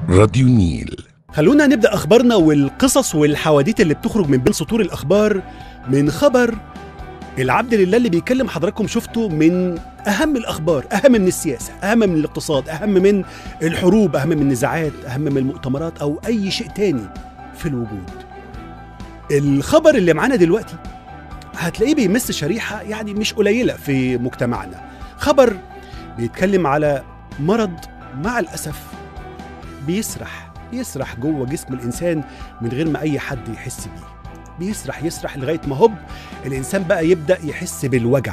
راديو نيل خلونا نبدأ أخبارنا والقصص والحواديت اللي بتخرج من بين سطور الأخبار من خبر العبد لله اللي بيكلم حضراتكم شفته من أهم الأخبار أهم من السياسة أهم من الاقتصاد أهم من الحروب أهم من النزاعات أهم من المؤتمرات أو أي شيء تاني في الوجود الخبر اللي معانا دلوقتي هتلاقيه بيمس شريحة يعني مش قليلة في مجتمعنا خبر بيتكلم على مرض مع الأسف بيسرح يسرح جوه جسم الانسان من غير ما اي حد يحس بيه بيسرح يسرح لغايه ما هوب الانسان بقى يبدا يحس بالوجع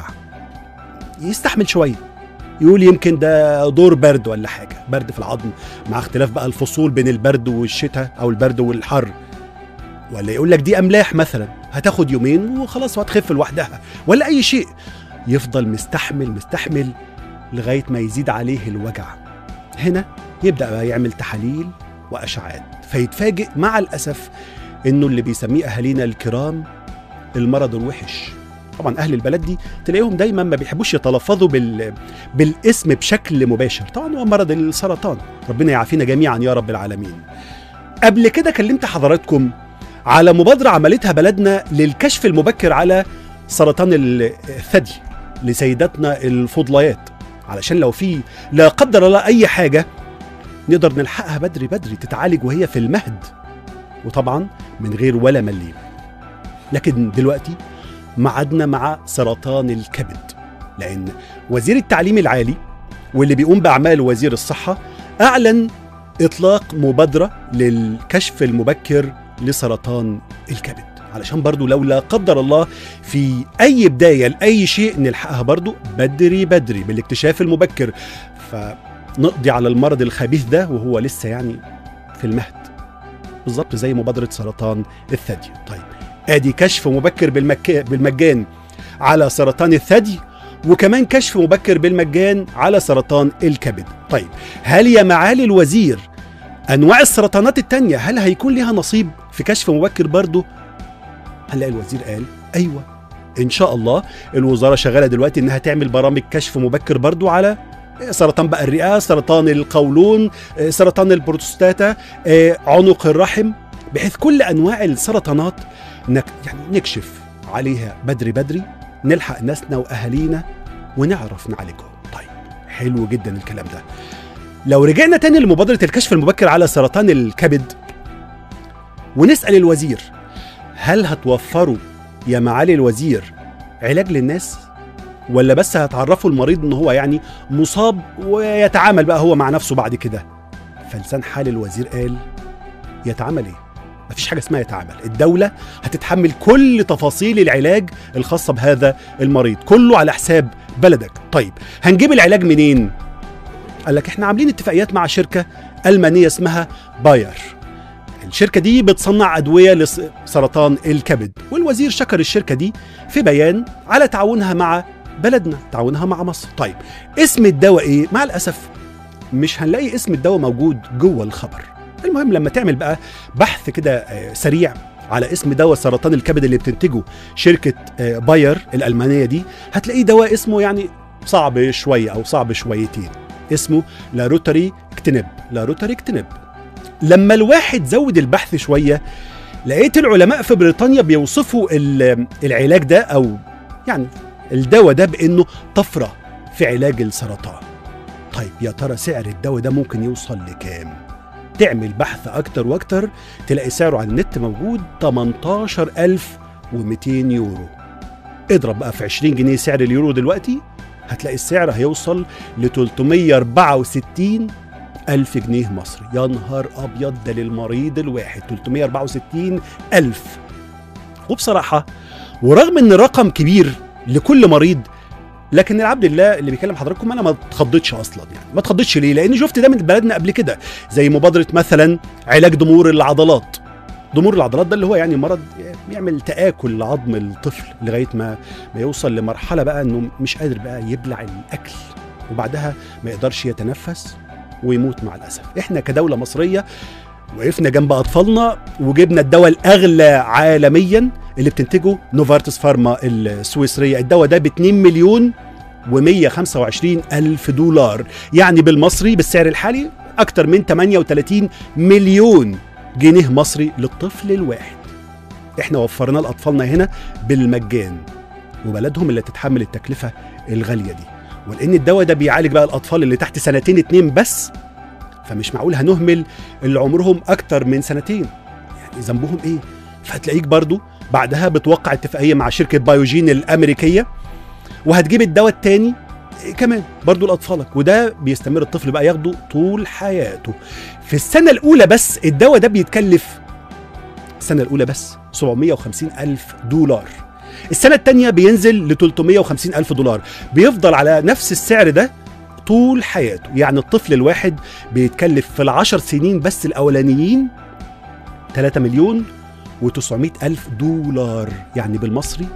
يستحمل شويه يقول يمكن ده دور برد ولا حاجه برد في العظم مع اختلاف بقى الفصول بين البرد والشتاء او البرد والحر ولا يقول لك دي املاح مثلا هتاخد يومين وخلاص وهتخف لوحدها ولا اي شيء يفضل مستحمل مستحمل لغايه ما يزيد عليه الوجع هنا يبدا بقى يعمل تحاليل واشعاعات فيتفاجئ مع الاسف انه اللي بيسميه اهالينا الكرام المرض الوحش طبعا اهل البلد دي تلاقيهم دايما ما بيحبوش يتلفظوا بال... بالاسم بشكل مباشر طبعا هو مرض السرطان ربنا يعافينا جميعا يا رب العالمين قبل كده كلمت حضراتكم على مبادره عملتها بلدنا للكشف المبكر على سرطان الثدي لسيداتنا الفضليات علشان لو في لا قدر الله اي حاجه نقدر نلحقها بدري بدري تتعالج وهي في المهد وطبعا من غير ولا مليم لكن دلوقتي معدنا مع سرطان الكبد لان وزير التعليم العالي واللي بيقوم باعمال وزير الصحه اعلن اطلاق مبادره للكشف المبكر لسرطان الكبد علشان برضو لو لا قدر الله في اي بدايه لاي شيء نلحقها برضو بدري بدري بالاكتشاف المبكر فنقضي على المرض الخبيث ده وهو لسه يعني في المهد بالظبط زي مبادره سرطان الثدي طيب ادي كشف مبكر بالمك... بالمجان على سرطان الثدي وكمان كشف مبكر بالمجان على سرطان الكبد طيب هل يا معالي الوزير انواع السرطانات التانية هل هيكون ليها نصيب في كشف مبكر برضه هنلاقي الوزير قال ايوه ان شاء الله الوزاره شغاله دلوقتي انها تعمل برامج كشف مبكر برضو على سرطان بقى الرئه سرطان القولون سرطان البروستاتا عنق الرحم بحيث كل انواع السرطانات نك يعني نكشف عليها بدري بدري نلحق ناسنا واهالينا ونعرف نعالجهم طيب حلو جدا الكلام ده لو رجعنا تاني لمبادره الكشف المبكر على سرطان الكبد ونسال الوزير هل هتوفروا يا معالي الوزير علاج للناس ولا بس هتعرفوا المريض ان هو يعني مصاب ويتعامل بقى هو مع نفسه بعد كده فلسان حال الوزير قال يتعامل ايه مفيش حاجه اسمها يتعامل الدوله هتتحمل كل تفاصيل العلاج الخاصه بهذا المريض كله على حساب بلدك طيب هنجيب العلاج منين قال لك احنا عاملين اتفاقيات مع شركه المانيه اسمها باير الشركة دي بتصنع أدوية لسرطان الكبد والوزير شكر الشركة دي في بيان على تعاونها مع بلدنا تعاونها مع مصر طيب اسم الدواء ايه مع الأسف مش هنلاقي اسم الدواء موجود جوه الخبر المهم لما تعمل بقى بحث كده سريع على اسم دواء سرطان الكبد اللي بتنتجه شركة باير الألمانية دي هتلاقيه دواء اسمه يعني صعب شوية أو صعب شويتين اسمه لاروتري اكتنب لاروتري اكتنب لما الواحد زود البحث شويه لقيت العلماء في بريطانيا بيوصفوا العلاج ده او يعني الدواء ده بانه طفره في علاج السرطان. طيب يا ترى سعر الدواء ده ممكن يوصل لكام؟ تعمل بحث اكتر واكتر تلاقي سعره على النت موجود 18200 يورو. اضرب بقى في 20 جنيه سعر اليورو دلوقتي هتلاقي السعر هيوصل ل 364 ألف جنيه مصري يا نهار أبيض ده للمريض الواحد 364 ألف وبصراحة ورغم أن الرقم كبير لكل مريض لكن العبد الله اللي بيكلم حضراتكم انا ما اتخضيتش اصلا يعني ما اتخضيتش ليه لان شفت ده من بلدنا قبل كده زي مبادره مثلا علاج ضمور العضلات ضمور العضلات ده اللي هو يعني مرض بيعمل تآكل لعظم الطفل لغايه ما ما يوصل لمرحله بقى انه مش قادر بقى يبلع الاكل وبعدها ما يقدرش يتنفس ويموت مع الاسف احنا كدوله مصريه وقفنا جنب اطفالنا وجبنا الدواء الاغلى عالميا اللي بتنتجه نوفارتس فارما السويسريه الدواء ده ب 2 مليون و125 الف دولار يعني بالمصري بالسعر الحالي اكتر من 38 مليون جنيه مصري للطفل الواحد احنا وفرناه لاطفالنا هنا بالمجان وبلدهم اللي تتحمل التكلفه الغاليه دي ولان الدواء ده بيعالج بقى الاطفال اللي تحت سنتين اتنين بس فمش معقول هنهمل اللي عمرهم اكتر من سنتين يعني ذنبهم ايه فهتلاقيك برضو بعدها بتوقع اتفاقيه مع شركه بايوجين الامريكيه وهتجيب الدواء التاني كمان برضو لاطفالك وده بيستمر الطفل بقى ياخده طول حياته في السنه الاولى بس الدواء ده بيتكلف السنه الاولى بس 750 الف دولار السنه الثانيه بينزل ل 350 الف دولار بيفضل على نفس السعر ده طول حياته يعني الطفل الواحد بيتكلف في العشر سنين بس الاولانيين 3 مليون و900 الف دولار يعني بالمصري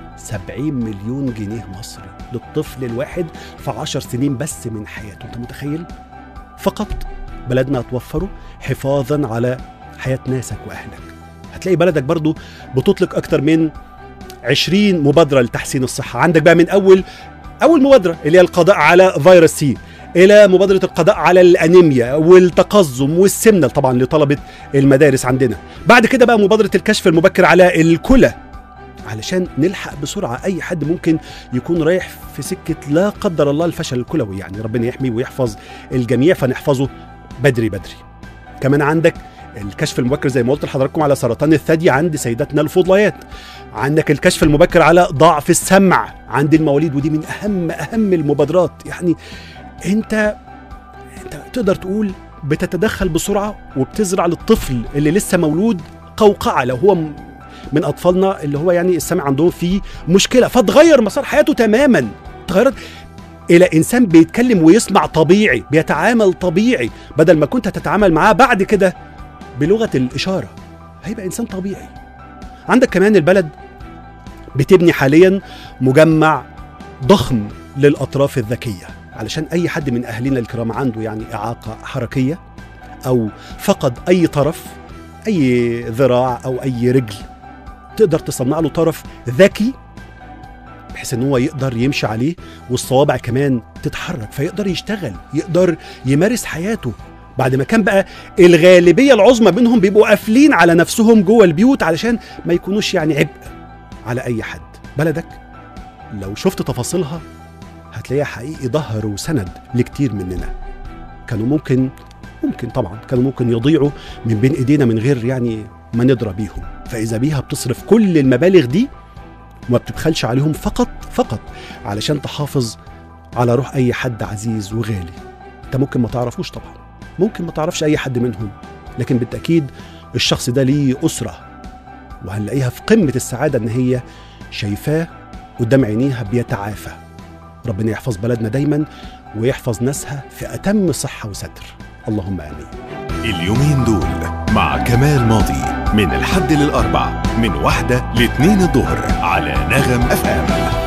70 مليون جنيه مصري للطفل الواحد في 10 سنين بس من حياته انت متخيل فقط بلدنا هتوفره حفاظا على حياة ناسك وأهلك هتلاقي بلدك برضو بتطلق أكتر من 20 مبادرة لتحسين الصحة عندك بقى من أول أول مبادرة اللي هي القضاء على فيروس سي إلى مبادرة القضاء على الأنيميا والتقزم والسمنة طبعا لطلبة المدارس عندنا بعد كده بقى مبادرة الكشف المبكر على الكلى علشان نلحق بسرعة أي حد ممكن يكون رايح في سكة لا قدر الله الفشل الكلوي يعني ربنا يحمي ويحفظ الجميع فنحفظه بدري بدري كمان عندك الكشف المبكر زي ما قلت لحضراتكم على سرطان الثدي عند سيداتنا الفضليات عندك الكشف المبكر على ضعف السمع عند المواليد ودي من اهم اهم المبادرات يعني انت انت تقدر تقول بتتدخل بسرعه وبتزرع للطفل اللي لسه مولود قوقعه لو هو م- من اطفالنا اللي هو يعني السمع عندهم فيه مشكله فتغير مسار حياته تماما تغيرت الى انسان بيتكلم ويسمع طبيعي بيتعامل طبيعي بدل ما كنت هتتعامل معاه بعد كده بلغه الاشاره هيبقى انسان طبيعي عندك كمان البلد بتبني حاليا مجمع ضخم للاطراف الذكيه علشان اي حد من اهلنا الكرام عنده يعني اعاقه حركيه او فقد اي طرف اي ذراع او اي رجل تقدر تصنع له طرف ذكي بحيث ان هو يقدر يمشي عليه والصوابع كمان تتحرك فيقدر يشتغل يقدر يمارس حياته بعد ما كان بقى الغالبيه العظمى منهم بيبقوا قافلين على نفسهم جوه البيوت علشان ما يكونوش يعني عبء على اي حد بلدك لو شفت تفاصيلها هتلاقيها حقيقي ظهر وسند لكتير مننا كانوا ممكن ممكن طبعا كانوا ممكن يضيعوا من بين ايدينا من غير يعني ما ندرى بيهم فاذا بيها بتصرف كل المبالغ دي وما بتبخلش عليهم فقط فقط علشان تحافظ على روح اي حد عزيز وغالي انت ممكن ما تعرفوش طبعا ممكن ما تعرفش اي حد منهم لكن بالتاكيد الشخص ده ليه اسره وهنلاقيها في قمه السعاده ان هي شايفاه قدام عينيها بيتعافى ربنا يحفظ بلدنا دايما ويحفظ ناسها في اتم صحه وستر اللهم امين اليومين دول مع كمال ماضي من الحد للأربع من واحدة لاتنين الظهر على نغم أف أم